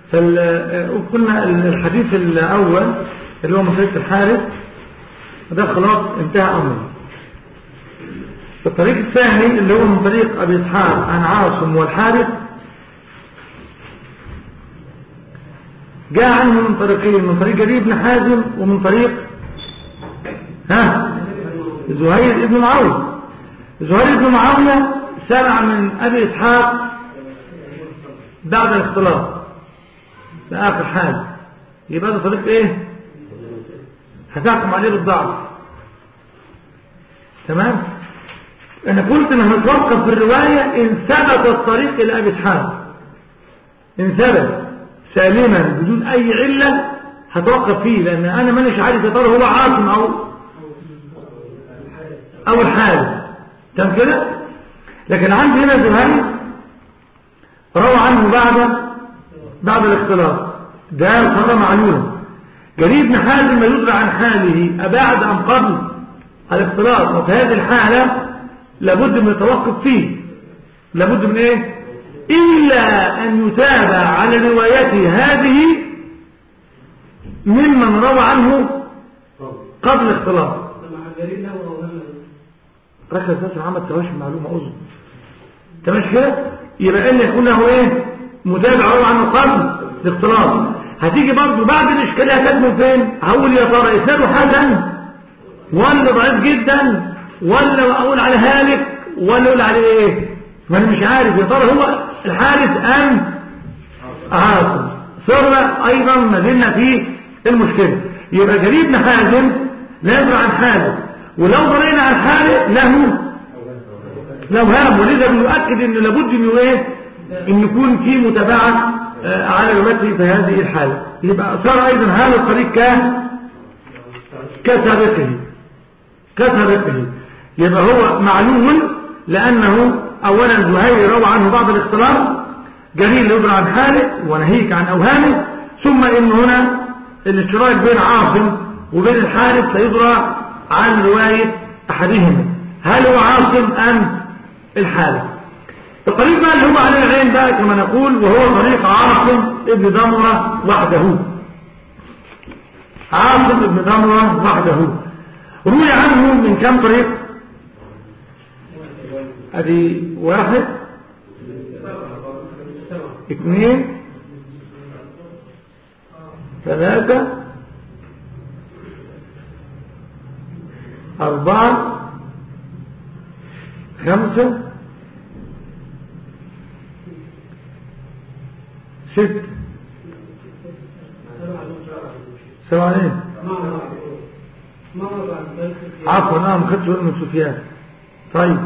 فقلنا الحديث الأول اللي هو من طريق الحارث ده خلاص انتهى أمره الطريق الثاني اللي هو من طريق أبي إسحاق عن عاصم والحارث جاء عنه من طريقين من طريق جرير بن حازم ومن طريق ها زهير بن معاوية زهير بن معاوية سمع من أبي إسحاق بعد الاختلاط في آخر حال يبقى ده طريق إيه هتحكم عليه بالضعف تمام أنا قلت أن هنتوقف في الرواية إن ثبت الطريق إلى أبي إسحاق إن ثبت سالما بدون أي علة هتوقف فيه لأن أنا مانيش عارف يا ترى هو عاصم أو أو الحال تم كده لكن عندي هنا زهير روى عنه بعد بعد الاختلاط ده صار معلوم جرير بن حازم ما يدرى عن حاله أبعد أم قبل الاختلاط وفي هذه الحالة لابد من التوقف فيه لابد من ايه إلا أن يتابع على روايته هذه ممن روى عنه قبل الاختلاط ركز بس محمد تواش المعلومة أظن تمام كده يبقى أن يكون له إيه متابع روى عنه قبل الاختلاط هتيجي برضه بعد الإشكالية هتكمل فين هقول يا ترى إسناده حسن ولا ضعيف جدا ولا أقول على هالك ولا أقول عليه إيه ما أنا مش عارف يا ترى هو الحارث أم عاصم صرنا أيضا ما زلنا في المشكلة يبقى جرير بن حازم لا يدرى عن حاله ولو ضرينا عن حاله له لو هام ولذا بنؤكد ان لابد انه ايه ان يكون في متابعه على روايته في هذه الحاله يبقى صار ايضا هذا الطريق ك كسابقه كسابقه يبقى هو معلوم لانه اولا زهير روى عنه بعض الاختلاط جرير يدرى عن حاله ونهيك عن اوهامه ثم ان هنا الاشتراك بين عاصم وبين الحارث سيدرى عن رواية أحدهما هل هو عاصم أم الحارث الطريق بقى اللي هو على العين بقى كما نقول وهو طريق عاصم ابن دمرة وحده عاصم ابن دمرة وحده روي عنه من كم طريق ادي واحد اثنين ثلاثة أربعة خمسة ست سبعين عفوا انا ما خدتش من سفيان طيب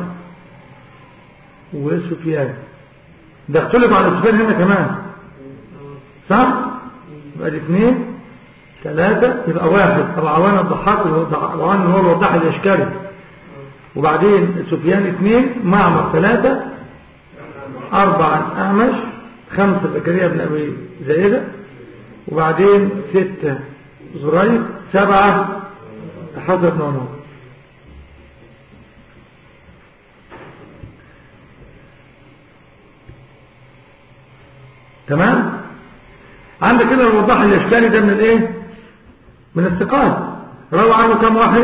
وسفيان ده اختلف على سفيان هنا كمان صح يبقى الاثنين ثلاثة يبقى واحد طب عوان الضحاك عوان هو الوضاح الاشكالي وبعدين سفيان اثنين معمر ثلاثة أربعة أعمش خمسة زكريا بن أبي زائدة وبعدين ستة زريق سبعة حضر بن عمر تمام عندك كده الوضاح الاشكالي ده من الايه من الثقات روى عنه كم واحد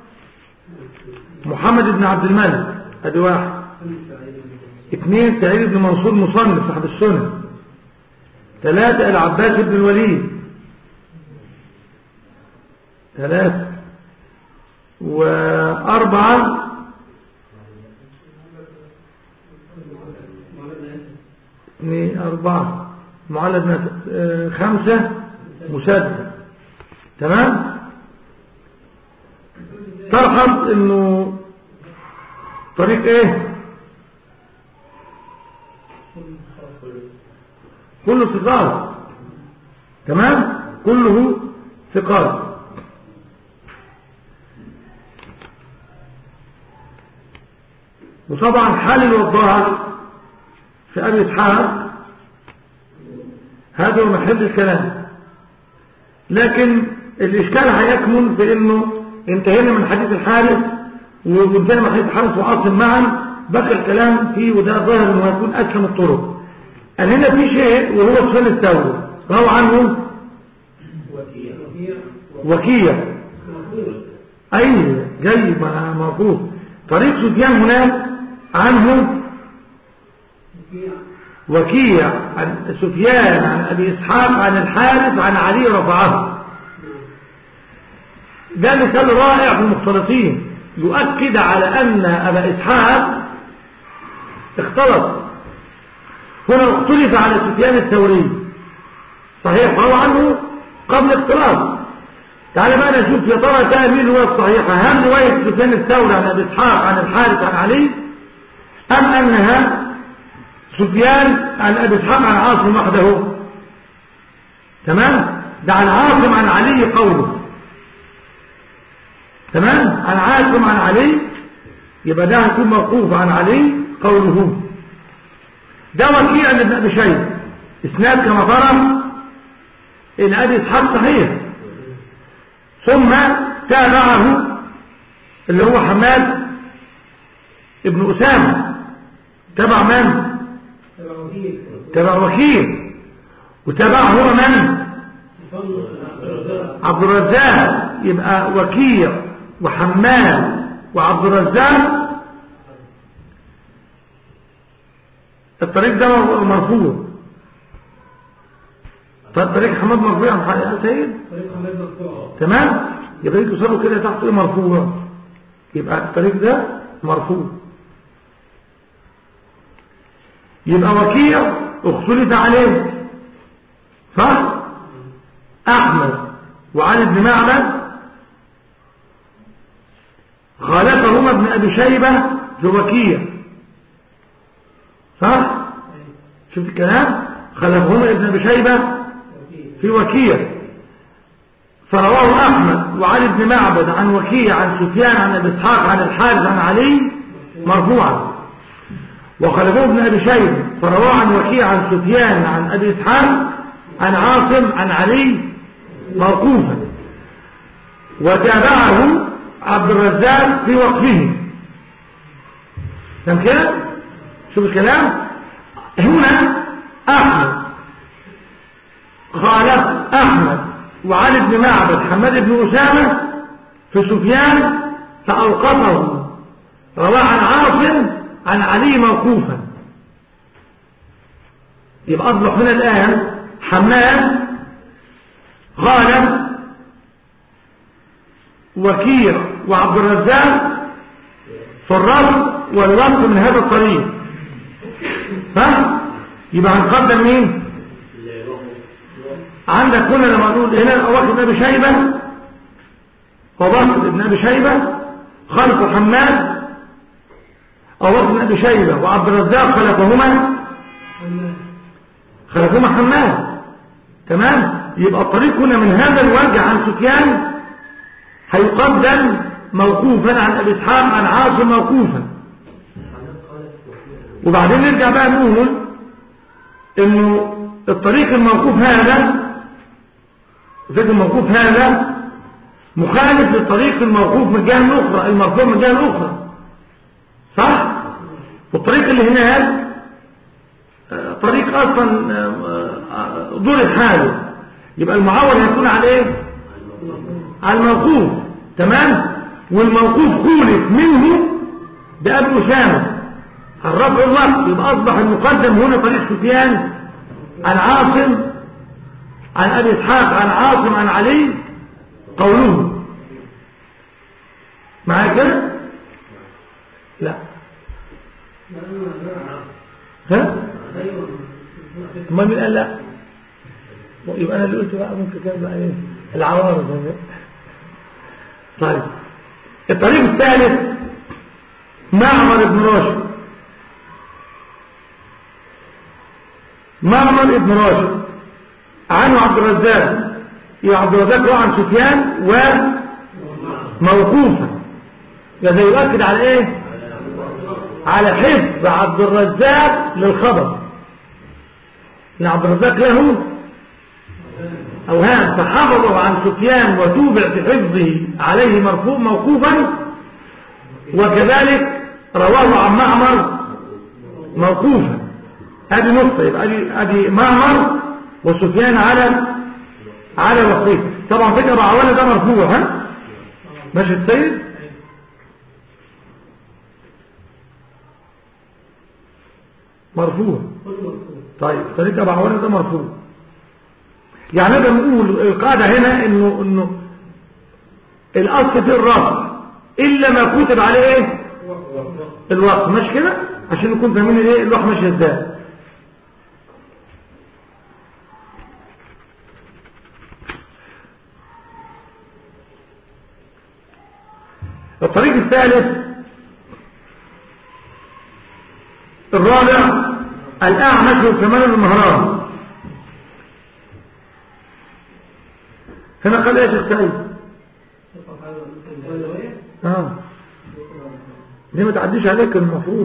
محمد بن عبد الملك ادي واحد اثنين سعيد بن منصور مصنف صاحب السنة ثلاثة العباس بن الوليد ثلاثة وأربعة اثنين أربعة معلد خمسة مسدد تمام تلاحظ انه طريق ايه كله ثقات تمام كله ثقات وطبعا حال الوضاح في أبي إسحاق هذا هو محل الكلام لكن الإشكال هيكمن في أنه انتهينا من حديث الحارث وانتهينا من حديث الحارث وعاصم معا بقى الكلام فيه وده ظاهر انه هيكون أسلم الطرق قال هنا في شيء وهو سفيان الثوري روى عنه وكيع أي جيد موقوف طريق سفيان هناك عنه وكيع عن سفيان عن أبي إسحاق عن الحارث عن علي رفعه ده مثال رائع في المختلطين يؤكد على أن أبا إسحاق اختلط هنا اختلف على سفيان الثوري صحيح فهو عنه قبل اختلاط تعال بقى نشوف يا ترى كان مين هو الصحيحة هل رواية سفيان الثوري عن أبي إسحاق عن الحارث عن علي أم أنها سفيان عن أبي إسحاق عن عاصم وحده تمام ده عن عاصم عن علي قوله تمام عن عاصم عن علي يبقى ده هيكون موقوف عن علي قوله ده وكيع عن ابن أبي شيبة اسناد كما ترى إن أبي إسحاق صحيح ثم تابعه اللي هو حماد ابن أسامة تبع من تبع وكيل وتبعه هو من عبد الرزاق يبقى وكيع وحماد وعبد الرزاق الطريق ده مرفوع طريق حماد مرفوع يا سيد تمام يبقى يجي يصلوا كده تحت ايه مرفوع يبقى الطريق ده مرفوع يبقى وكيع اختلف عليه صح احمد وعلي بن معبد خالفهما ابن ابي شيبه في وكيع صح شوف الكلام خلفهما ابن ابي شيبه في وكيع فرواه احمد وعلي بن معبد عن وكيع عن سفيان عن ابي اسحاق عن الحارث عن علي مرفوعا وخلفه ابن ابي شيبه فرواه عن وكيع عن سفيان عن ابي اسحاق عن عاصم عن علي موقوفا وتابعه عبد الرزاق في وقفه فهم كده شوف الكلام هنا احمد خالف احمد وعلي بن معبد حماد بن اسامه في سفيان فاوقفه رواه عن عاصم عن علي موقوفا يبقى اصبح هنا الان حماد خالف وكيع وعبد الرزاق في الرفض والوقف من هذا الطريق ها يبقى هنقدم مين عندك هنا لما نقول هنا واخد ابي شيبه وبكر ابن ابي شيبه خلف حماد او ابن ابي شيبه وعبد الرزاق خلفهما خلفهما حماد تمام يبقى الطريق هنا من هذا الوجه عن سفيان هيقدم موقوفا عن ابي اسحاق عن عاصم موقوفا وبعدين نرجع بقى نقول انه الطريق الموقوف هذا الطريق الموقوف هذا مخالف للطريق الموقوف من الجهه الاخرى المرفوع من الجهه الاخرى صح والطريق اللي هناك طريق اصلا ضرب حاله يبقى المعول هيكون على ايه على الموقوف تمام والموقوف خولف منه بأبي أسامة الرفع الوقت يبقى أصبح المقدم هنا طريق سفيان عن عاصم عن أبي إسحاق عن عاصم عن علي قوله معايا كده لا ها امال مين قال لا يبقى انا اللي قلت بقى ممكن كان بقى ايه العوارض طيب الطريق الثالث معمر بن راشد معمر بن راشد عنه عبد الرزاق يا عبد الرزاق روى عن سفيان وموقوفا هذا يؤكد على ايه على حفظ عبد الرزاق للخبر ان عبد الرزاق له اوهام فحفظه عن سفيان وتوبع في حفظه عليه مرفوع موقوفا وكذلك رواه عن معمر موقوفا هذه نقطة يبقى ادي ادي معمر وسفيان على على وقيل طبعا فكرة بعوانة ده مرفوع ها ماشي السيد مرفوع طيب طريقة بعوانة ده مرفوع يعني نقدر نقول القاعدة هنا انه انه الاصل في الرفع الا ما كتب عليه ايه الوقت مش كده عشان نكون فاهمين ايه الوقت ماشي ازاي الطريق الثالث الرابع الأعمش كمال المهران هنا قال ايه شيخ سعيد اه دي ما تعديش عليك المفروض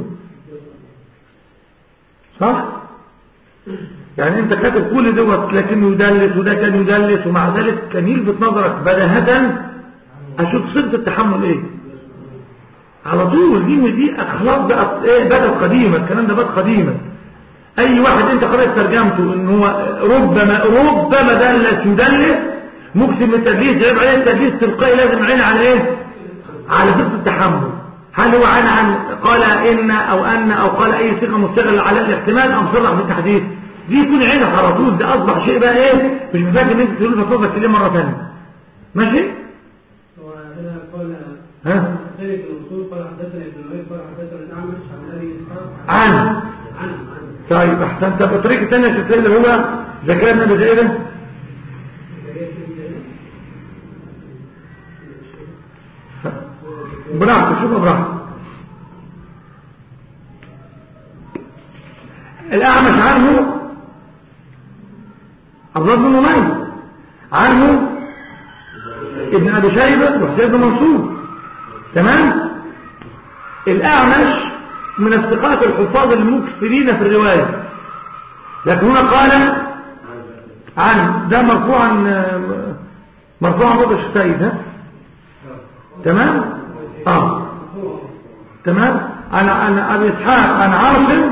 صح يعني انت كاتب كل دوت لكنه يدلس وده كان يدلس ومع ذلك كان يلفت نظرك بداهة اشوف صدق التحمل ايه على طول دي دي اخلاق بقت ايه بدت قديمه الكلام ده بقت قديما اي واحد انت قرأت ترجمته ان هو ربما ربما دلس يدلس مكتب من التدليس يجب عليه التدليس تلقائي لازم عين على ايه على صفه التحمل هل هو عن عن قال ان او ان او قال اي صيغه مستغله على الاحتمال ام صرح بالتحديث دي يكون عينك على طول ده اصبح شيء بقى ايه مش محتاج ان انت تقول له تفضل مره ثانيه ماشي هو هنا قال ها ذلك الوصول قال حدثنا ابن نمير قال حدثنا الاعمش عن ابي اسحاق عن عن عن طيب احسنت طب الطريق الثاني يا شيخ اللي هو ذكرنا بزياده براحته شوف براحته الأعمش عنه عبد الله بن نمير عنه ابن أبي شيبة وحسين بن منصور تمام الأعمش من الثقات الحفاظ المكثرين في الرواية لكن هنا قال عن ده مرفوعا مرفوعا بابا الشتايد ها تمام اه تمام عن عن ابي اسحاق عن عاصم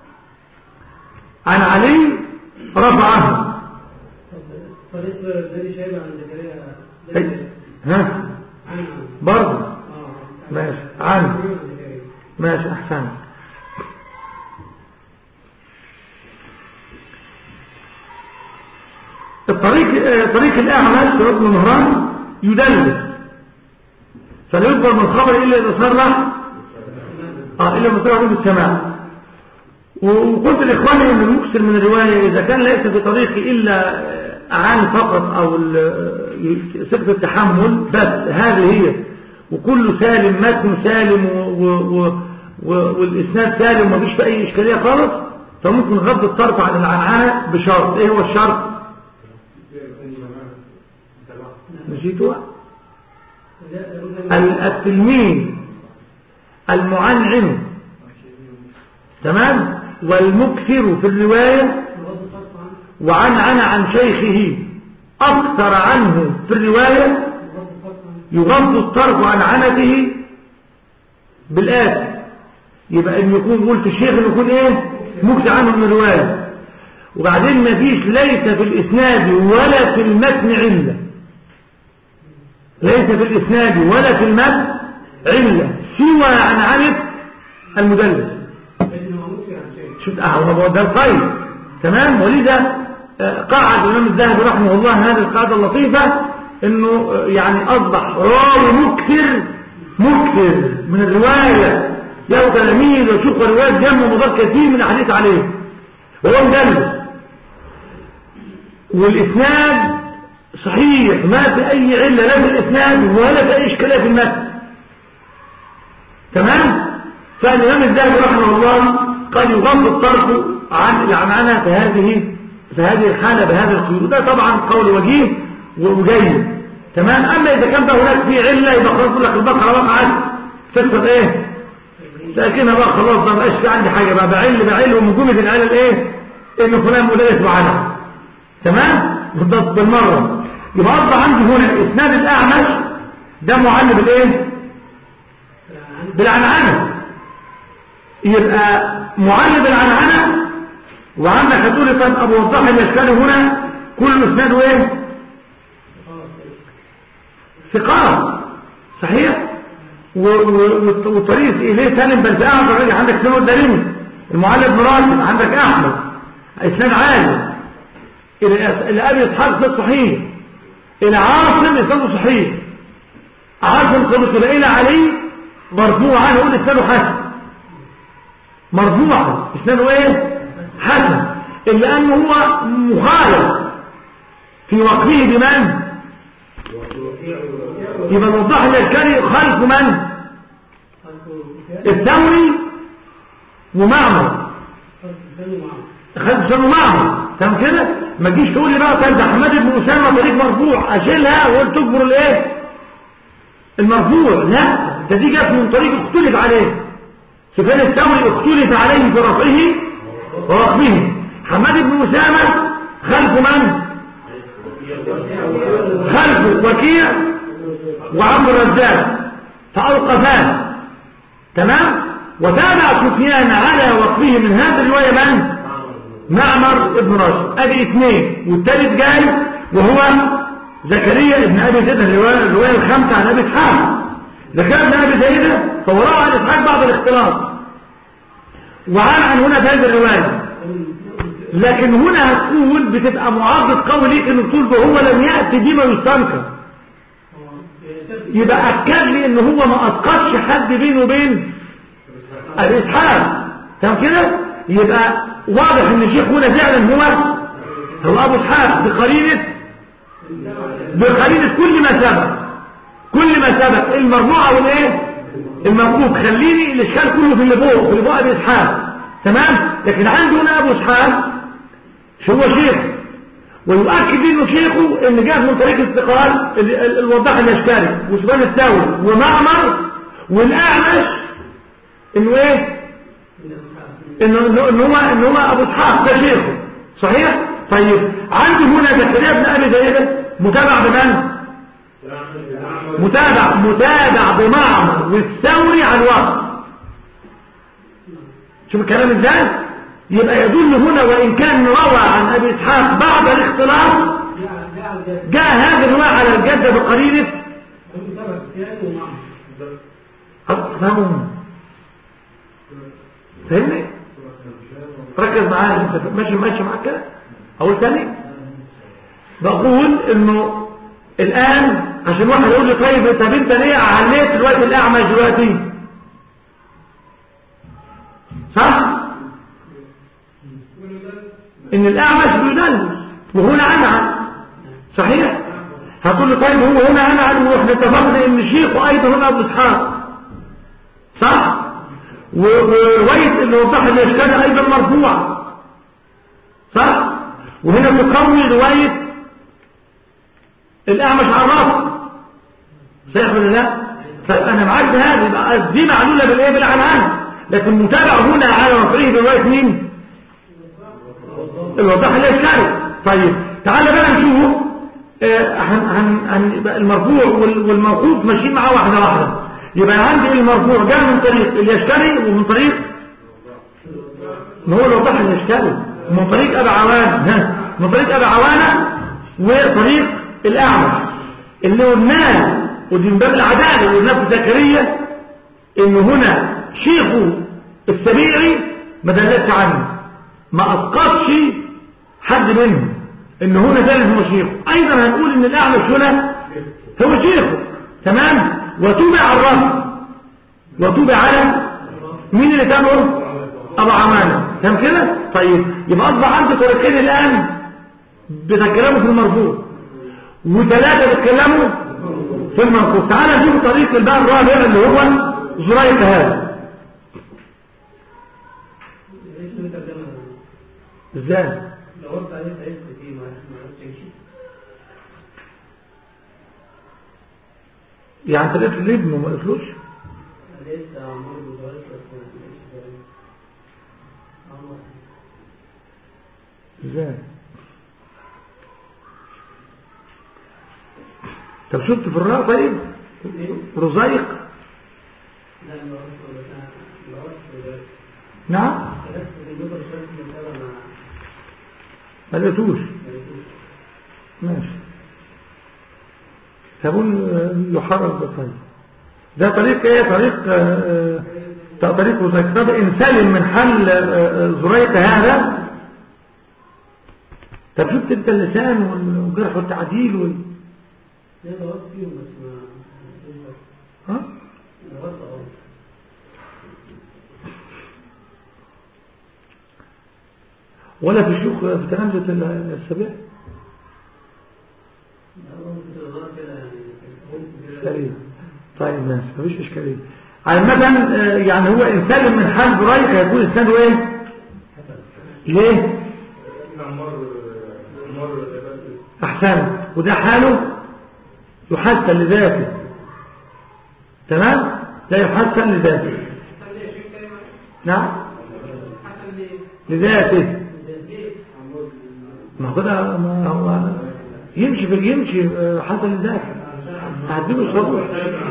عن علي رفعه طريق بني شيبه عن زكريا أي. ها عن عن برضه اه ماشي عن عن زكريا ماشي احسن الطريق آه، طريق الاعمى في ابن مهران يدلس فلا يقبل من الخبر الا اذا صرح اه الا اذا صرح بالسماع وقلت لاخواني ان المكسر من الروايه اذا كان ليس في طريقي الا اعاني فقط او ال- صفه التحمل بس هذه هي وكله سالم متن سالم و و و و والاسناد سالم ومفيش في اي اشكاليه خالص فممكن غض الطرف عن العنعنه بشرط ايه هو الشرط نسيته ال- التلميذ المعنعن تمام والمكثر في الرواية وعن عن عن شيخه أكثر عنه في الرواية يغض الطرف عن عنته بالآتي يبقى ان يكون قلت الشيخ ان يكون ايه مكثر عنه من الرواية وبعدين مفيش ليس في الإسناد ولا في المتن علة ليس في الإسناد ولا في المتن علة سوى عن عنف المدلس لانه مكفي عن شيء شوف اه ده الخير تمام ولذا آه، قاعد الإمام الذهبي رحمه الله هذه القاعدة اللطيفة انه آه، يعني اصبح راوي مكثر مكثر من الرواية له تلاميذ وشوف روايات جمع مضاد كثير من الاحاديث عليه وهو مدلس والاسناد صحيح ما في اي علة لا في الاسناد ولا في اي اشكالية في المتن تمام فالإمام الذهبي رحمه الله قال يغض الطرف عن العنعنة في هذه في هذه الحالة بهذا القيود ده طبعا قول وجيه وجيد تمام أما إذا كان بقى هناك في علة يبقى خلاص يقول لك البقرة وقعت تكسر إيه لكنها بقى خلاص ما بقاش في عندي حاجة بقى بعل بعل ومن جملة العلل إيه إن فلان مدرس معانا تمام بالضبط بالمرة يبقى أصبح عندي هنا إسناد الأعمش ده معلم بالإيه بالعنعنة يبقى معلم العنعنة وعندك هتقولي طيب ابو وضاح الاشكالي هنا كل اسناده ايه ثقات صحيح و- و- والطريق اليه سالم بن سعد الراجل عندك سنو الدارمي المعلم بن راشد عندك احمد اسناد عالي الى الى ابي اسحاق ده صحيح الى عاصم اسناده صحيح عاصم خلص الى علي مرفوعا يقول اسناده حسن مرفوعا اسناده ايه حسن الا انه هو مخالف في وقفه بمن يبقى الوضاح الاشكالي خلف من الثوري ومعمر خلف سنه معمر تمام كده ما تجيش تقول لي بقى طيب ده حماد بن اسامه طريق مرفوع اشيلها وقلت تجبر الايه المرفوع لا ده دي جت من طريق اختلف عليه سفيان الثوري اختلف عليه في رفعه ورفعه حماد بن اسامه خلف من خلف وكيع وعمرو الرزاق فأوقفان تمام وتابع سفيان على وقفه من هذه الرواية من معمر ابن راشد ادي اثنين والثالث جاي وهو زكريا ابن ابي زيد الرواية, الرواية الخامسة عن ابي اسحاق زكريا ابن ابي زيد فهو روى عن اسحاق بعض الاختلاط وعن عن هنا في هذه الرواية لكن هنا هتقول بتبقى معارضة قوي ليك ان تقول ده هو لم يأتي بما يستنكر يبقى أكد لي ان هو ما أسقطش حد بينه وبين الإسحاق تمام كده يبقى واضح ان الشيخ هنا فعلا هو هو أبو إسحاق بقرينة بقرينة كل ما سبق كل ما سبق المرفوع والايه الموقوف خليني الاشكال كله في اللي فوق في اللي فوق ابي اسحاق تمام لكن عندي هنا ابو اسحاق شو هو شيخ ويؤكد انه شيخه ان جاء من طريق استقال ال- ال- الوضاح الاشكالي وسبان الثوري ومعمر والاعمش انه ايه انه انه إنه هو انه هو ابو اسحاق ده شيخه صحيح طيب عندي هنا زكريا بن ابي زيد متابع بمن متابع متابع بمعمر والثوري على الوقت شوف الكلام ازاي يبقى يدل هنا وان كان روى عن ابي اسحاق بعد الاختلاط جاء هذا الرواية على الجدة بقرينة فهم فهمني ركز معايا انت ماشي ماشي معاك كده اقول تاني بقول انه الان عشان واحد يقول لي طيب طب انت ليه عليت دلوقتي الاعمى دلوقتي صح ان الاعمش بيدلس وهنا عنعن صحيح هتقول لي طيب هو هنا عنعن واحنا اتفقنا ان شيخه ايضا هنا ابو اسحاق صح و- وروايه اللي وضح الاشكال ايضا مرفوعه صح وهنا تقوي روايه الاعمش على الراس صحيح ولا لا فانا معاك بهذا يبقى دي معلوله بالايه بالعنعان لكن متابع هنا على رفعه بروايه مين الوضاح الاشكالي طيب تعالى بقى نشوف آه، هن هن هن يبقى المرفوع وال- والموقوف ماشيين معاه واحده واحده يبقى عندي المرفوع جاء من طريق الاشكالي ومن طريق ما هو الوضاح الاشكالي ومن طريق ابي عوان ها من طريق ابي عوانه وطريق الاعمش اللي قلناه ودي من باب العداله اللي قلناه في زكريا ان هنا شيخه السبيعي ما دلتش عنه ما اسقطش حد منهم ان هنا ذلك هو شيخه ايضا هنقول ان الاعمش هنا هو شيخه تمام وتوبع على الرب وتوبع على مين اللي تابعه ابو عمانه تمام كده طيب يبقى اصبح عندي طريقين الان بتتكلموا في المرفوع وثلاثه بيتكلموا في المنقوص تعالى نشوف طريق الباب الرابع اللي هو زريق هذا ازاي لو قلت عليه تعبت فيه ما ما عرفتش امشي يعني طريقه الابن وما قلتلوش لسه عمال بجوارش بس ما لقيتش جوارش. عمر. ازاي طب شفت في الراء طيب ايه؟ رزيق لا ما عرفتش ولا أنا- ما عرفتش ولا- نعم عرفت في النظر شوية من كده ما ما لقيتوش ماشي هقول يحرر ده طيب ده طريق ايه طريق آه، آه، طريق وزيك طب ان سلم من حل آه، آه، زريق هذا طب شفت انت اللسان والجرح والتعديل وال... لا ضغط فيهم بس ما ها ضغط اه ولا في شيوخ في تلامذة السبيع لا ممكن تضغط كده يعني ممكن كده إشكالية طيب ماشي مفيش إشكالية عامة آه، يعني هو إن سلم من حال بريق هيكون إسناده إيه؟ ليه؟ أحسن وده حاله يحسن لذاته تمام؟ لا يحسن لذاته نعم لذاته ما هو كده ما هو يمشي في يمشي آه، حسن لذاته هديله الصبر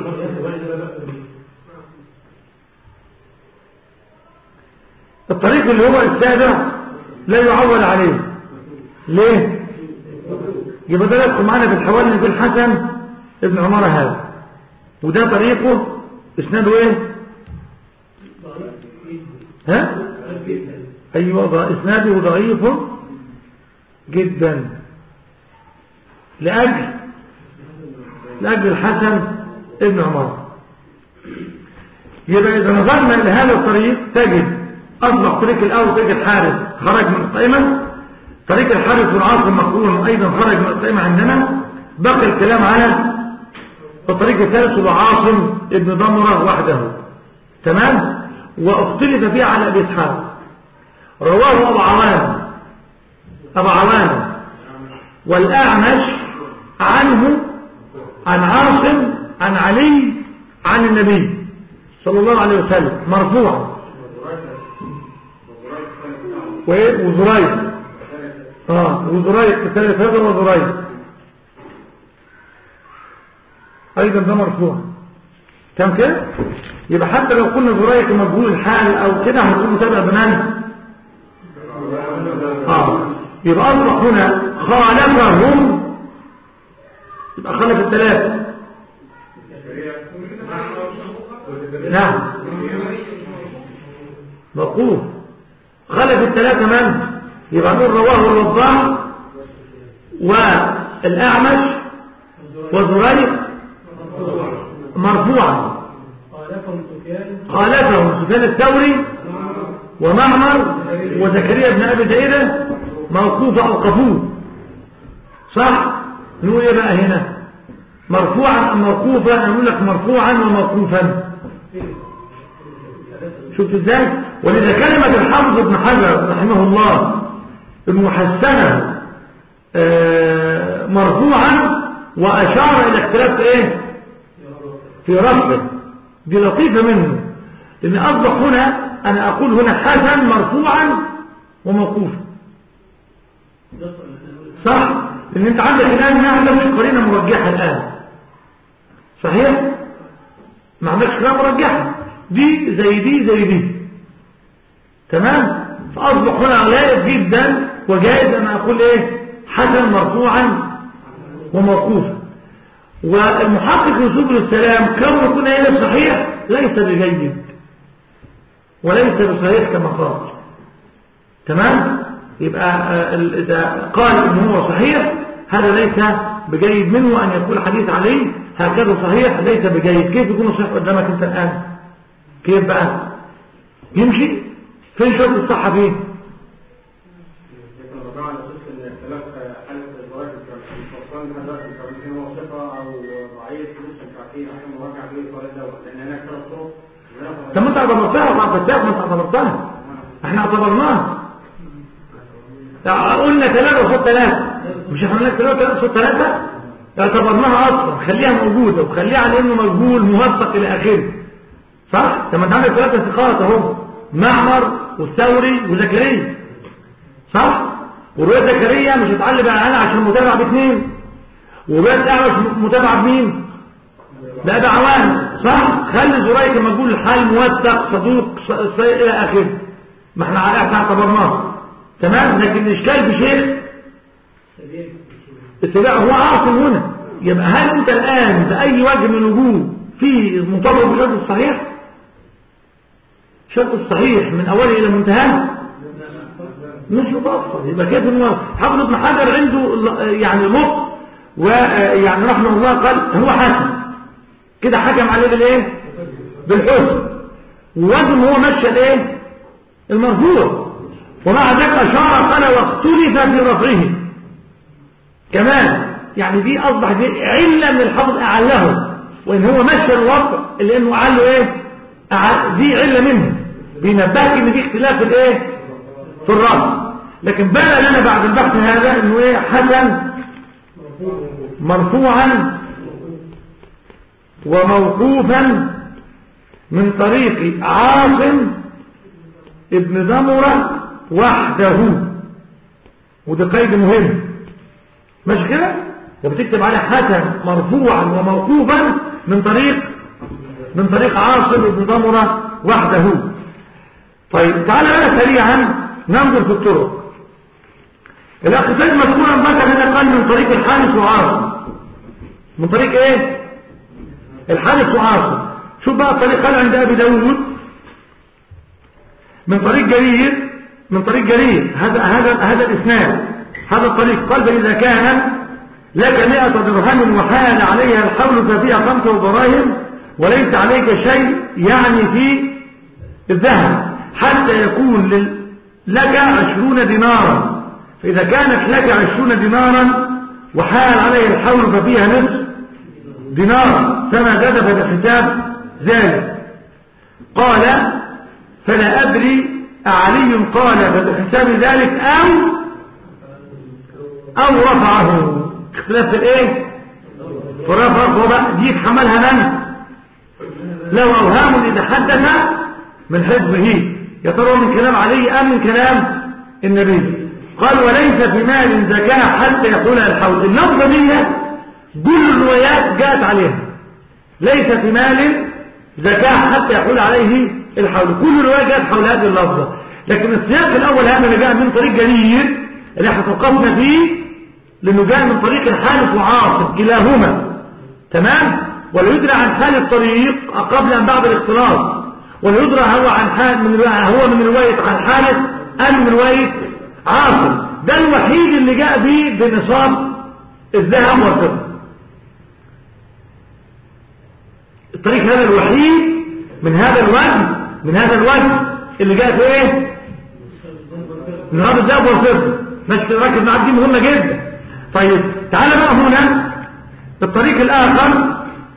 الطريق اللي هو السابع لا يعول عليه ليه يبقى ده يدخل معانا في الحوالي في الحسن ابن عمر هذا وده طريقه اسناده ايه ها ايوه ض- اسناده ضعيف جدا لاجل لاجل الحسن ابن عمر يبقى اذا نظرنا الى هذا الطريق تجد اصبح طريق الاول طريق الحارث خرج من القائمه طريق الحارث والعاصم مقرون ايضا خرج من القائمه عندنا بقي الكلام على الطريق الثالث هو عاصم ابن ضمره وحده تمام واختلف فيه على ابي اسحاق رواه ابو عوان ابو عوان والاعمش عنه عن عاصم عن علي عن النبي صلى الله عليه وسلم مرفوعا وايه وزريق اه وزريق الثالث هذا وزريق ايضا ده مرفوع كم كده يبقى حتى لو كنا زريق مجهول الحال او كده هنكون متابع بمن اه يبقى اصبح هنا خالفهم يبقى خالف الثلاثه نعم موقوف خلف الثلاثة من يبقى نقول رواه الوضاح والأعمش وزريق مرفوعا خالفهم سفيان خالفهم سفيان الثوري ومعمر وزكريا بن أبي زيدة موقوف أوقفوه صح نقول ايه بقى هنا مرفوعا أم موقوفا نقول لك مرفوعا وموقوفا شفت ازاي ولذا كلمة الحافظ ابن حجر رحمه الله المحسنة آه، مرفوعا وأشار إلى اختلاف ايه في رفضه دي لطيفة منه لأن أصبح هنا أنا أقول هنا حسن مرفوعا وموقوفا صح لأن أنت عندك الآن ما عندك قرينة مرجحة الآن صحيح ما عندكش قرينة مرجحة دي زي دي زي دي تمام فأصبح هنا لائق جدا وجائز أن أقول إيه حسن مرفوعا وموقوفا والمحقق لسبل السلام كون يكون إيه صحيح ليس بجيد وليس بصحيح كما قال تمام يبقى آه، ال- إذا قال إن هو صحيح هذا ليس بجيد منه أن يقول حديث عليه هكذا صحيح ليس بجيد كيف يكون صحيح قدامك أنت الآن كيف بقى يمشي فين شرط الصحة فيه لكن رجع على اساس ان اختلاف حاله الزواج الفصلان لحد دلوقتي مش عارفين هو ثقه او ضعيف لسه مش عارفين عشان نراجع بيه الطريق دوت لان هناك ثلاث طرق طب ما انت اعتبرتها وعبدتها ما انت اعتبرتها احنا اعتبرناها قلنا ثلاثة وصوت ثلاثة مش احنا قلنا ثلاثة وصوت ثلاثة اعتبرناها اصلا خليها موجودة وخليها على انه مجهول موثق الى اخره صح؟ طب ما انت عندك ثلاثة ثقات اهو معمر والثوري وزكريا صح؟ ورواية زكريا مش هتعلي بقى انا عشان متابع باثنين ورواية اعمش متابعة بمين؟ بقى ده عوام صح خلي زريك مجهول الحال موثق صدوق ص- ص- الى اخره ما احنا احنا اعتبرناه تمام لكن الاشكال في شيء سبيل السباع هو عاصم هنا يبقى هل انت الان باي وجه من الوجوه في مطابق بالشرط الصحيح الشرط الصحيح من اوله الى منتهاه مش مطابق يبقى كده هو حافظ ابن حجر عنده ال- يعني لطف ويعني رحمه الله قال هو حسن كده حكم عليه بالايه بالحسن ووزن هو مشى الايه المرفوع ومع ذلك اشار قال واختلف في رفعه كمان يعني دي اصبح دي عله من الحفظ اعله وان هو مشى الوضع لانه اعله ايه أع- دي عله منه بينبهك ان دي اختلاف في الايه في الرفع لكن بان لنا بعد البحث هذا انه ايه حسن مرفوعا وموقوفا من طريق عاصم ابن دمرة وحده وده قيد مهم مش كده ده بتكتب عليه حسن مرفوعا وموقوفا من طريق من طريق عاصم ابن دمرة وحده طيب تعالى بقى سريعا ننظر في الطرق الاخ سيد مذكورا ذكر هنا قال من طريق الحارث وعاصم من طريق ايه الحارث وعاصم شوف بقى الطريق قال عند ابي داود من طريق جرير من طريق جرير هذا هذا هذا الاسناد هذا الطريق قال فاذا كان لك مئة درهم وحال عليها الحول ففيها خمسة دراهم وليس عليك شيء يعني في الذهب حتى يكون لل- لك عشرون دينارا فإذا كانت لك عشرون دينارا وحال عليها الحول ففيها نصف دينار فما زاد فبحساب ذلك قال فلا أدري أعلي قال فبحساب ذلك أو أو رفعه اختلاف في الايه فرفع هو بقى دي يتحملها من لو أوهام إذا حدث من حفظه يا ترى من كلام علي أم من كلام النبي قال وليس في مال زكاة حتى يقولها الحول اللفظة دي كل الروايات جاءت عليها ليس في مال زكاة حتى يقول عليه الحول كل الروايات جاءت حول هذه اللفظة لكن السياق الأول هذا اللي جاء من طريق جرير اللي احنا توقفنا فيه لأنه جاء من طريق الحارث وعاصم كلاهما تمام ولا يدرى عن حال الطريق قبل أن بعد الاختلاط ولا يدرى هو عن حال من هو من رواية عن حارث أم من رواية عاصم ده الوحيد اللي جاء به بنصاب الذهب والفضة الطريق هذا الوحيد من هذا الوجه من هذا الوجه اللي جاء في ايه من هذا الذهب والفضة مش ركز مع دي مهمة جدا طيب تعال بقى هنا الطريق الآخر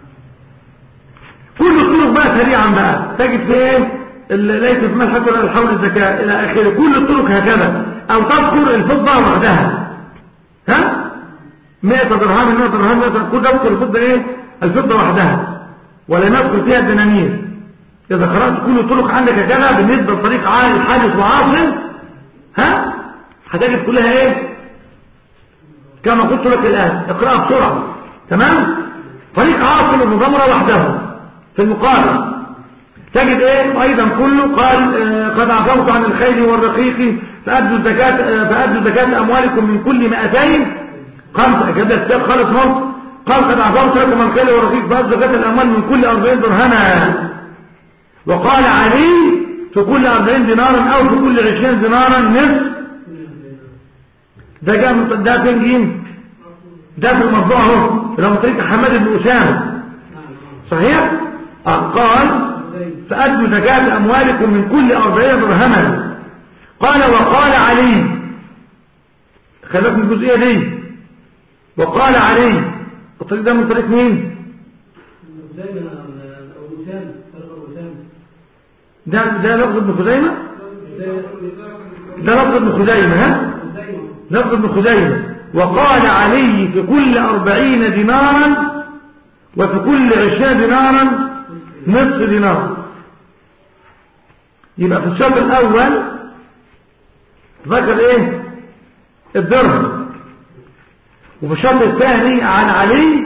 كل الطرق بقى سريعا بقى تجد في ايه اللي ليس في ملحق ولا الحول الزكاة إلى آخره كل الطرق هكذا أو تذكر الفضة وحدها ها 100 درهم 100 درهم 100 درهم كل تذكر الفضة ايه الفضة وحدها ولا نذكر فيها الدنانير إذا قرأت كل الطرق عندك هكذا بالنسبة لطريق عالي حادث وعاصم ها هتجد كلها ايه كما قلت لك الآن اقرأها بسرعة تمام طريق عاصم المضمرة وحده في المقابل تجد ايه ايضا كله قال آه قد عفوت عن الخيل والرقيق فأدوا زكاة آه فأدوا زكاة أموالكم من كل مئتين خمسة كده السياق خالص اهو قال قد عفوت لكم عن الخيل والرقيق فأدوا زكاة الأموال من كل أربعين درهما وقال علي في كل أربعين دينارا أو في كل عشرين دينارا نصف ده جاء من ده فين جيم ده في المرفوع اهو لو طريق حماد بن أسامة صحيح آه قال فأدوا زكاة أموالكم من كل أربعين درهما قال وقال علي خلق من الجزئية دي وقال علي الطريق ده من طريق مين ده ده لفظ ابن خزيمة ده لفظ ابن خزيمة ها لفظ ابن خزيمة وقال علي في كل أربعين دينارا وفي كل عشرين دينارا نصف دينار يبقى في الشرط الأول ذكر ايه الدرهم وفي الشرط الثاني عن علي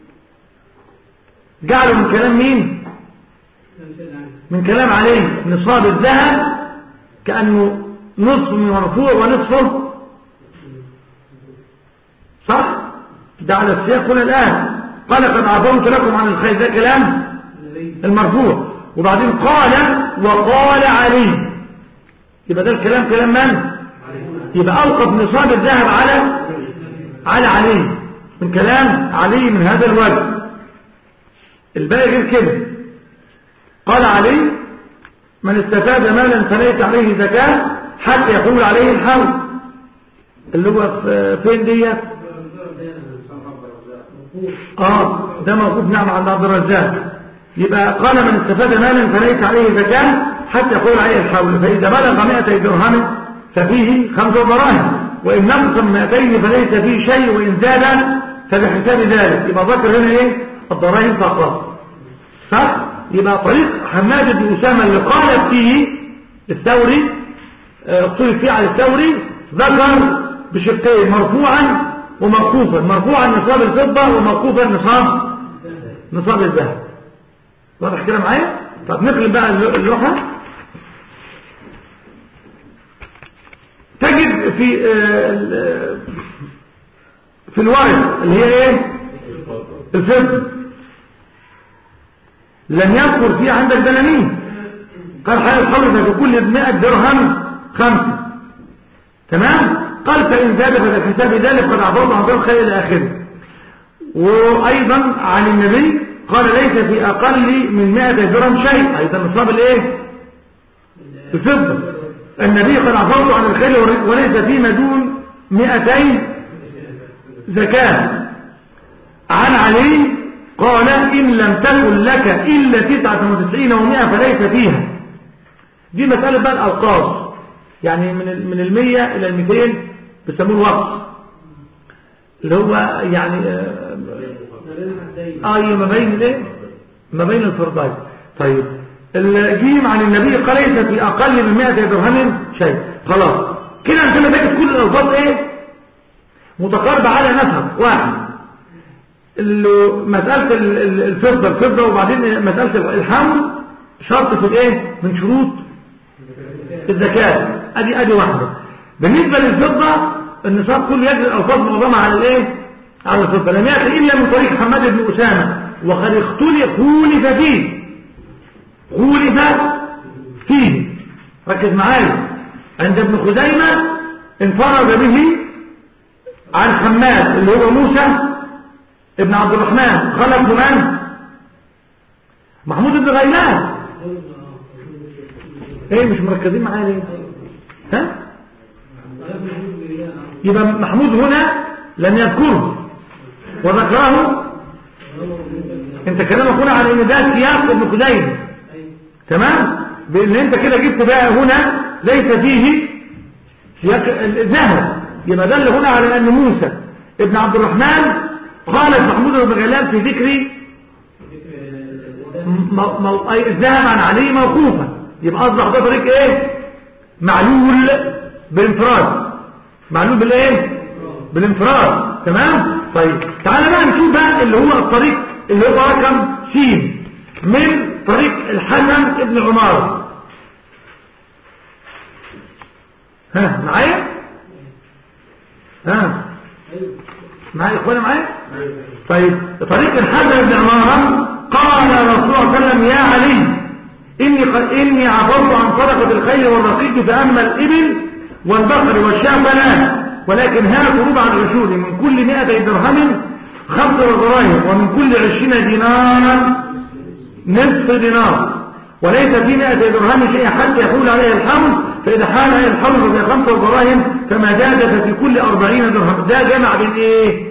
جعله من كلام مين من كلام علي نصاب الذهب كأنه نصف من مرفوع ونصفه ده على السياق هنا الآن قال قد عفوت لكم عن الخير ده كلام المرفوع وبعدين قال وقال علي يبقى ده الكلام كلام من يبقى أوقف نصاب الذهب على على علي من كلام علي من هذا الوجه الباقي غير كده قال علي من استفاد مالا فليس عليه زكاة حتى يقول عليه الحول اللي هو في- فين ديت اه ده موجود نعم عند عبد الرزاق يبقى قال من استفاد مالا فليس عليه زكاة حتى يقول عليه الحول فإذا بلغ 200 درهم ففيه خمس دراهم وإن نقص من 200 فليس فيه شيء وإن زاد فبحساب ذلك يبقى ذكر هنا ايه الدراهم فقط صح يبقى طريق حماد بن أسامة اللي قال فيه الثوري آه، اختلف فيه على الثوري ذكر بشقين مرفوعا وموقوفا مرفوعا نصاب الفضة وموقوفا نصاب نصاب الذهب واضح كده معايا طب نقلب بقى اللو- اللوحة تجد في آه، ال- في الورق اللي هي ايه الفضة لم يذكر فيه عندك دنانير قال حال الحر ففي كل 100 درهم خمسة تمام قال فإن زاد فبحساب ذلك قد عبرت عن ذلك خير إلى آخره وأيضا عن النبي قال ليس في أقل من 100 درهم شيء أيضا نصاب الإيه الفضة النبي قد عبرت عن الخير وليس فيما دون 200 زكاة عن علي قال إن لم تكن لك إلا تسعة وتسعين ومائة فليس فيها دي مسألة بقى الأوقاص يعني من ال- من المية إلى الميتين بيسموه الوقت اللي هو يعني آه، آه أي ما بين الايه ما بين الفرضين طيب الجيم عن النبي قال ليس في أقل من 100 درهم شيء خلاص كده عندنا بقت كل الألفاظ إيه متقاربة على نسب واحد اللي مسألة ال- ال- الفضة الفضة وبعدين مسألة الحمل شرط في الايه من شروط الزكاة ادي ادي واحدة بالنسبة للفضة النصاب كله يجري الألفاظ معظمها على الايه على الفضة لم يأتي إلا من طريق حماد بن أسامة وقد اختلف خولف فيه خولف فيه ركز معايا عند ابن خزيمة انفرد به عن حماد اللي هو موسى ابن عبد الرحمن خلف من محمود بن غيلان ايه مش مركزين معايا ليه ها يبقى محمود هنا لم يذكره وذكره انت كلامك هنا على ان ده سياق ابن خزيمه تمام بان انت كده جبت بقى هنا ليس فيه سياق الذهب يبقى دل هنا على ان موسى ابن عبد الرحمن خالف محمود بن غيلان في ذكر م- مو- أي الذهب عن علي موقوفا يبقى اصبح ده طريق ايه معلول بالانفراد معلول بالايه بالانفراد تمام طيب تعالى بقى نشوف بقى اللي هو الطريق اللي هو رقم س من طريق الحسن ابن عمار ها معايا ها معايا يا اخوانا معايا طيب طريق الحسن بن عمار قال رسول الله صلى الله عليه وسلم يا علي إني, قد إني عفوت عن صدقة الخيل والرقيق فأما الإبل والبقر والشاة فلا ولكن هات ربع العشور من كل مائة درهم خمس دراهم ومن كل عشرين دينارا نصف دينار وليس في مائة درهم شيء حتى يحول عليه الحول فإذا حال عليه الحول ففي خمسة دراهم فما زاد ففي كل أربعين درهم ده جمع بين إيه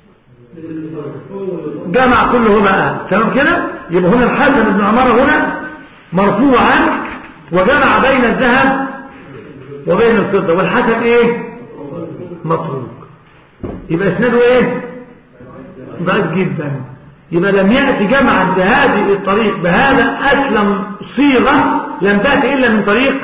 جمع كله بقى تمام كده يبقى هنا الحسن بن عمارة هنا مرفوعا وجمع بين الذهب وبين الفضة والحسن ايه متروك يبقى اسناده ايه ضعيف جدا يبقى لم يأتي جمعا بهذه الطريق بهذا أسلم صيغة لم تأتي إلا من طريق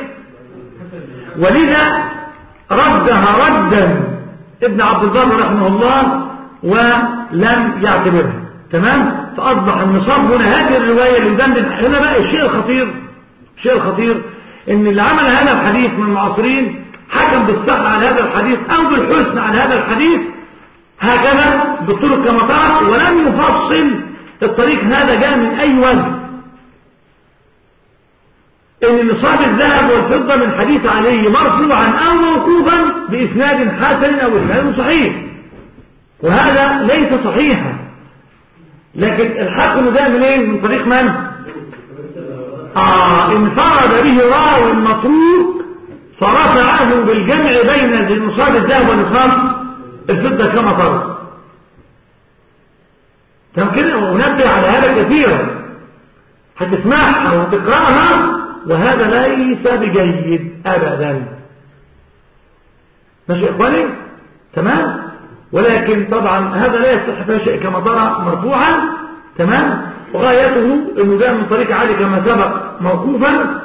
ولذا ردها ردا ابن عبد البر رحمه الله ولم يعتبرها تمام فأصبح النصاب هنا هذه الرواية اللي مدندن هنا بقى الشيء الخطير الشيء الخطير ان اللي عمل هذا الحديث من المعاصرين حكم بالصحة على هذا الحديث او بالحسن على هذا الحديث هكذا بالطرق كما ترى ولم يفصل الطريق هذا جاء من أي وجه ان نصاب الذهب والفضة من حديث علي مرفوعا او موقوفا باسناد حسن او اسناد صحيح وهذا ليس صحيحا لكن الحق انه ده من ايه من طريق من اه انفرد به راو متروك فرفعه بالجمع بين نصاب الذهب ونصاب الفضة كما ترى تمام كده ونبه على هذا كثيرا هتسمعها وتقرأها وهذا ليس بجيد أبدا ماشي إخواني تمام ولكن طبعا هذا لا يصح فيها شيء كما ترى مرفوعا تمام وغايته انه جاء من طريق عالي كما سبق موقوفا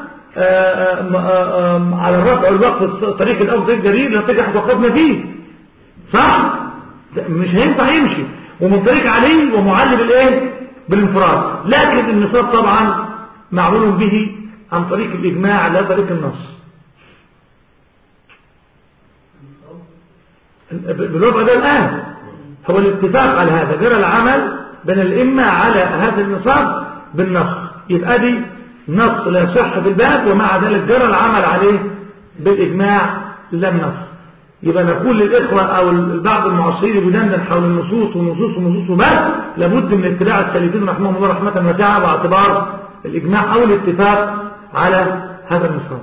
على الرفع والوقف طريق الأرض الجرير نتجح وقفنا فيه صح مش هينفع يمشي ومن طريق علي ومعلم الايه بالانفراد لكن النصاب طبعا معمول به عن طريق الإجماع لا طريق النص بالوضع ده الآن هو الاتفاق على هذا جرى العمل بين الإمة على هذا النصاب بالنص يبقى دي نص لا يصح في الباب ومع ذلك جرى العمل عليه بالإجماع لا النص يبقى نقول للإخوة أو بعض المعاصرين يدندن حول النصوص والنصوص والنصوص وبس لابد من اتباع السلفين رحمهم الله رحمة واسعة واعتبار الإجماع أو الاتفاق على هذا النصاب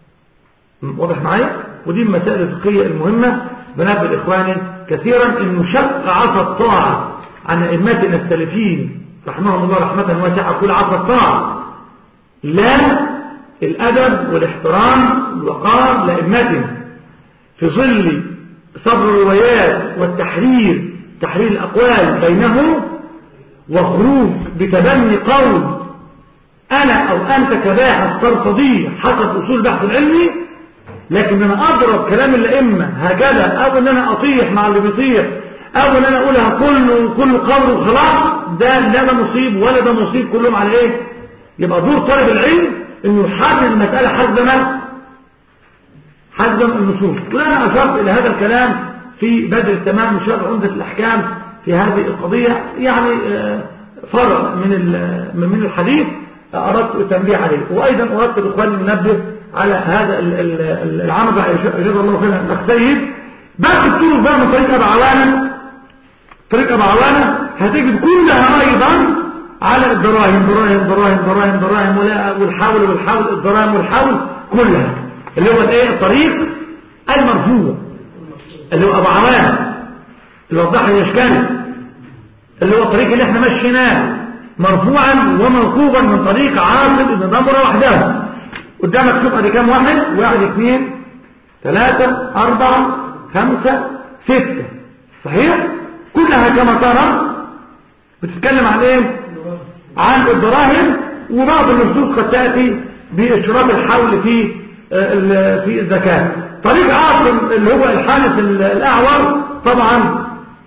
واضح معايا ودي المسائل الفقهية المهمة بنبه إخواني كثيرا إنه شق عصا الطاعة عن أئمتنا السلفين رحمهم الله رحمة واسعة كل عصا الطاعة لا الأدب والاحترام والوقار لأئمتنا في ظل صبر الروايات والتحرير تحرير الأقوال بينهم وخروج بتبني قول أنا أو أنت كباحث ترتضيه حسب أصول البحث العلمي لكن أنا أضرب كلام الأئمة هكذا أو أن أنا أطيح مع اللي بيطيح أو أن أنا أقولها كله كل قول وخلاص ده لا ده مصيب ولا ده مصيب كلهم على إيه يبقى دور طالب العلم إنه يحدد المسألة حسب ما حسب النصوص وأنا أشرت إلى هذا الكلام في بدر التمام شرح عمدة الأحكام في هذه القضية يعني فرع من من الحديث أردت التنبيه عليه وأيضا أردت الإخوان ننبه على هذا العمل جزا الله خيرا الأخ سيد باقي الطرق بقى من طريق أبو عوانة طريق أبو عوانة هتجد كلها أيضا على الدراهم دراهم دراهم دراهم دراهم والحول والحول الدراهم والحول كلها اللي هو الايه الطريق المرفوع اللي هو أبو عوانة اللي وضح لي إشكاله اللي هو الطريق اللي احنا مشيناه مرفوعا وموقوفا من طريق عاصم ابن ضمرة وحده قدامك شوف ادي كام واحد واحد اثنين ثلاثة أربعة خمسة ستة صحيح كلها كما ترى بتتكلم عن ايه عن الدراهم وبعض النصوص قد تأتي باشتراط الحول في في الزكاة طريق عاصم اللي هو الحارس الأعور طبعا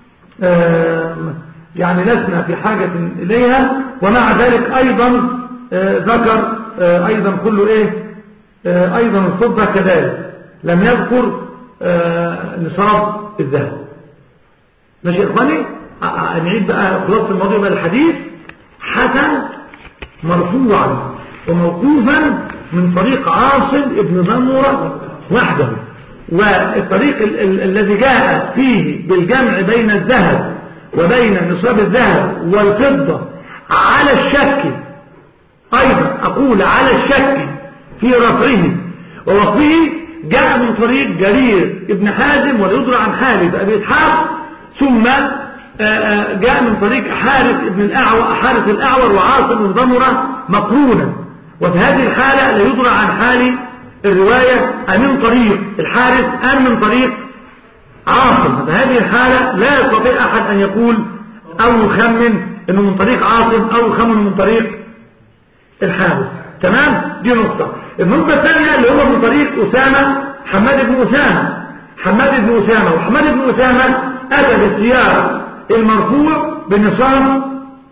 يعني لسنا في حاجة إليها ومع ذلك أيضا ذكر أيضا كله إيه أيضا الفضة كذلك لم يذكر نصاب الذهب ماشي يا إخواني نعيد بقى خلاصة الموضوع بقى الحديث حسن مرفوعا وموقوفا من طريق عاصم ابن ضمرة وحده والطريق ال ال الذي جاء فيه بالجمع بين الذهب وبين نصاب الذهب والفضة على الشك أيضا أقول على الشك في رفعه ووقفه جاء من طريق جرير ابن حازم ويدرى عن حارث أبي إسحاق ثم جاء من طريق حارث ابن الأعور حارث الأعور وعاصم بن ضمرة مقرونا وفي هذه الحالة لا يدرى عن حال الرواية أمن طريق الحارث أم من طريق عاصم فهذه الحالة لا يستطيع أحد أن يقول أو يخمن أنه من طريق عاصم أو يخمن من طريق الحارث تمام دي نقطة النقطة الثانية اللي هو من طريق أسامة حماد بن أسامة حماد بن أسامة وحماد بن أسامة أتى بالسيارة المرفوع بنصاب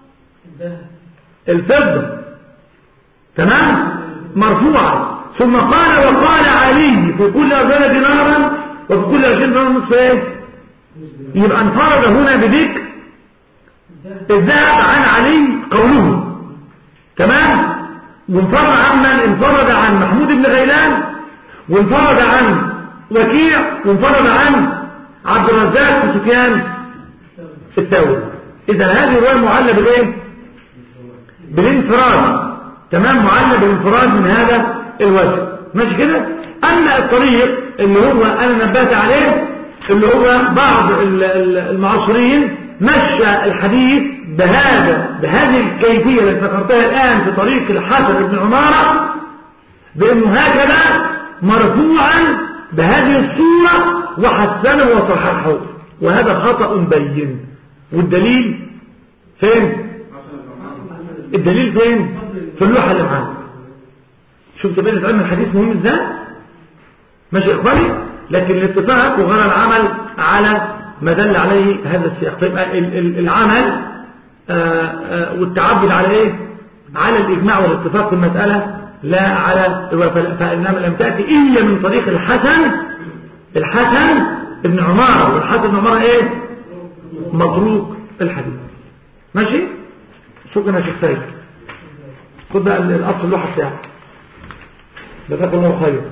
الفضة تمام مرفوعة ثم قال وقال علي في كل أربعين دينارا وفي كل عشرين دينار نصف ايه يبقى انفرد هنا بذكر الذهب عن علي قوله تمام وانفرد عن من انفرد عن محمود بن غيلان وانفرد عن وكيع وانفرد عن عبد الرزاق وسفيان الثوري اذا هذه الروايه معلة بالايه بالانفراد تمام معلة بالانفراد من هذا الوجه ماشي كده اما الطريق اللي هو انا نبهت عليه اللي هو بعض ال- ال- المعاصرين مشى الحديث بهذا بهذه الكيفية التي ذكرتها الآن في طريق الحسن بن عمارة بأنه هكذا مرفوعا بهذه الصورة وحسنه وصححه وهذا خطأ بين والدليل فين الدليل فين في اللوحة اللي معانا شفت بين علم الحديث مهم ازاي ماشي يا اخواني لكن الاتفاق وغير العمل على ما دل عليه هذا السياق فيبقى ال- ال- العمل آه، آه، والتعبد على ايه على الاجماع والاتفاق في المسألة لا على الوفاء فإنما لم تأتي إلا من طريق الحسن الحسن ابن عمارة والحسن ابن عمارة ايه مطروق الحديث ماشي شكرا يا شيخ سيد خد بقى الاصل اللوحة بتاعك جزاك الله خير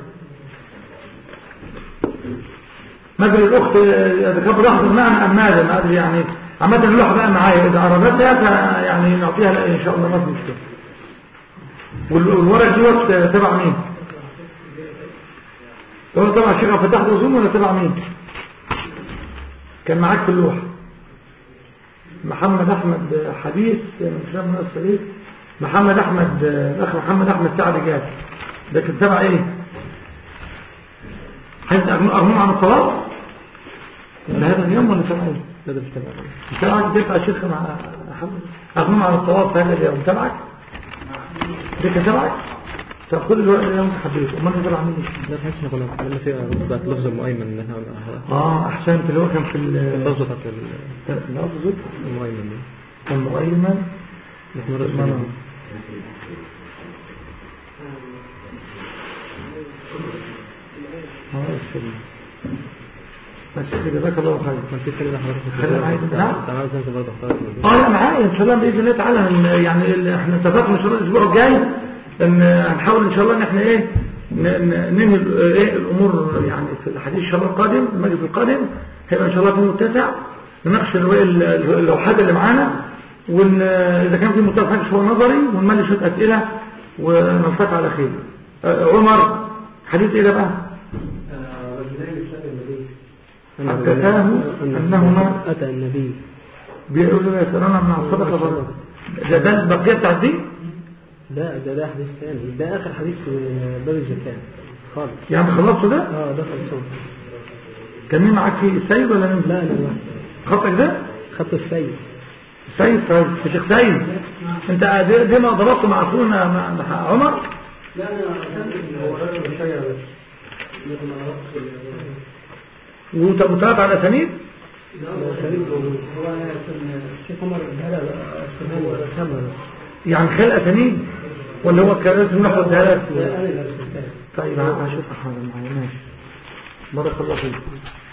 مثل الأخت إذا كانت لاحظ المعنى أم ماذا ما أدري يعني عامة اللوحة بقى معايا إذا عرفتها فيعني نعطيها لا إن شاء الله ما في مشكلة وال- والورق دوت تبع مين؟ هو تبع الشيخ عبد الفتاح رسوم ولا تبع مين؟ كان معاك في اللوحة محمد أحمد حديث من كلام الناس السليم محمد أحمد الأخ محمد أحمد سعد جاد ده كان تبع إيه؟ حيث أغنون عن الصلاة ولا هذا اليوم ولا تبع إيه؟ هذا مش تبع تبعك تبع الشيخ مع محمد أغنون عن الصلاة في هذا اليوم تبعك؟ ده كان تبعك؟ طب خد الورق اللي انت حبيته امال تبع مين؟ لا بحس ان كنا اتكلمنا فيها بقت لفظ المؤيمن ان احنا اه احسنت اللي هو كان في اللفظ بتاعت اللفظ المؤيمن المؤيمن احنا رأس منام. اه السلام ماشي كده جزاك الله خير كان في كلمة حضرتك خلي معايا. نعم. انت عاوز انت برضه حضرتك اه لا معايا ان شاء الله باذن الله تعالى هن- يعني ال- احنا اتفقنا ان شاء الله الاسبوع الجاي ان هنحاول ان شاء الله ان احنا ايه ن- ن- ننهي ال- ايه الامور يعني في الحديث ان شاء الله القادم المجلس القادم هيبقى ان شاء الله في متسع نناقش الرواية ال- ال- اللوحات اللي معانا وان اذا كان في متفق حاجه شويه نظري ونملي شويه اسئله ونلتقي على خير آه، عمر حديث ايه ده بقى رجلان شاب النبي حدثاه انهما اتى النبي بيقولوا لا يسالون من الصدقه فرض ده ده البقيه بتاعت دي لا ده ده حديث ثاني ده اخر حديث في باب الزكاة خالص يعني خلصتوا ده اه ده خلصان كان مين معاك فيه السيد ولا مين لا لا لا خطك ده خط السيد سيد طيب يا شيخ سيد انت دي, دي ما ضربت مع اخونا مع مع عمر لا انا رسمت هو راجل مشيع بس لكن ما عرفتش وانت متابع على سنيد هو شريك هو انا الشيخ عمر الهلا هو رسمها يعني خلق اسانيد ولا هو كان لازم ناخد ده لا انا اللي رسمتها طيب هشوف حاضر معايا ماشي بارك الله فيك